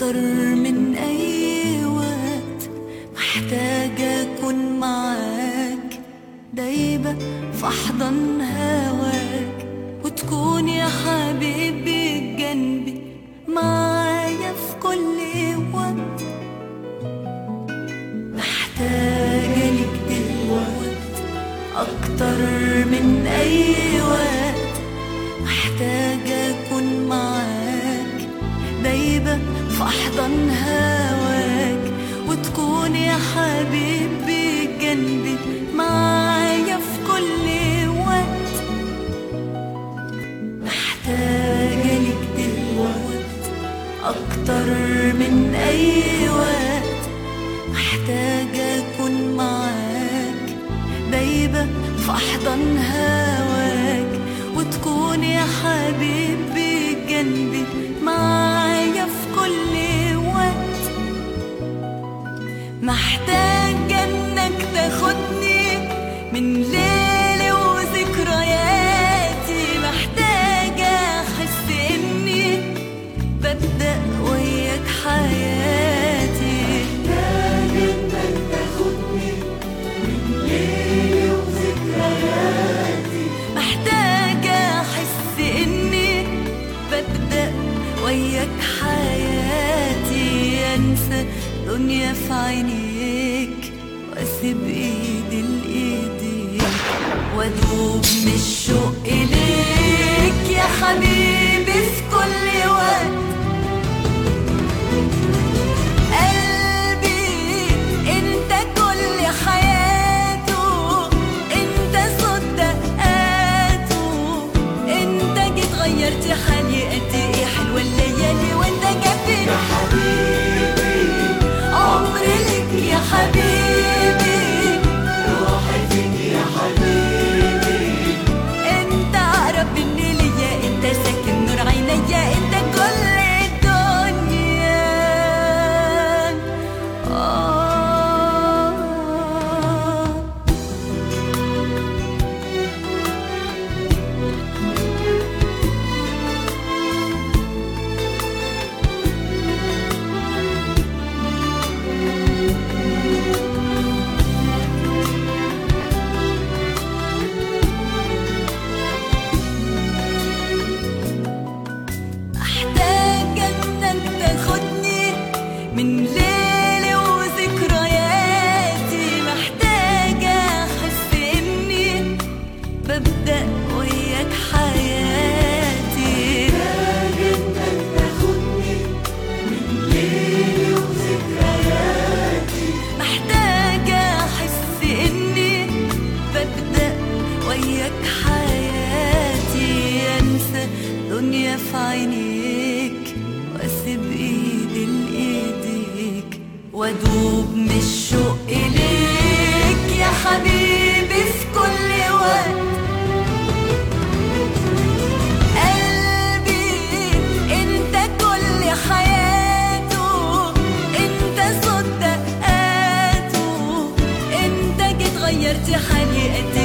أكتر من أي وقت محتاجة أكون معاك دايبة في أحضن هواك وتكون يا حبيبي جنبي معايا في كل وقت محتاجة ليك دلوقت أكتر من أي وقت محتاجة أكون معاك دايبة في أحضن هواك وتكون يا حبيبي جنبي معايا في كل وقت محتاجة ليك دلوقت أكتر من أي وقت محتاجة أكون معاك دايبة في أحضن هواك وتكون يا حبيبي جنبي معايا في كل وقت محتاجة إنك تاخدني من ليلي وذكرياتي محتاجة أحس إني ببدأ وياك حياتي محتاجة أحس إني ببدأ وياك حياتي أنسى دنيا في عينيك وأسيب إيدي لإيديك وأدوب من الشوق إليك يا حبيبي في كل وقت قلبي انت كل حياته انت صوت دقاته انت جيت غيرت حالي قد ايه حلوه الليالي وانت جنبي يا حبيبي عمري لك يا حبيبي روحي فيك يا حبيبي انت اقرب مني ليا انت ساكن نور عينيا انت كل الدنيا آه محتاجة انك تاخدني من ليلي وذكرياتي محتاجة احس اني ببدأ وياك حياتي محتاجة انك تاخدني من ليلي وذكرياتي محتاجة احس اني ببدأ وياك حياتي انسى دنيا في عينيك واسيب ايدي لايديك وادوب من الشوق اليك يا حبيبي في كل وقت قلبي انت كل حياته انت صوت دقاته انت جيت غيرت حالي قد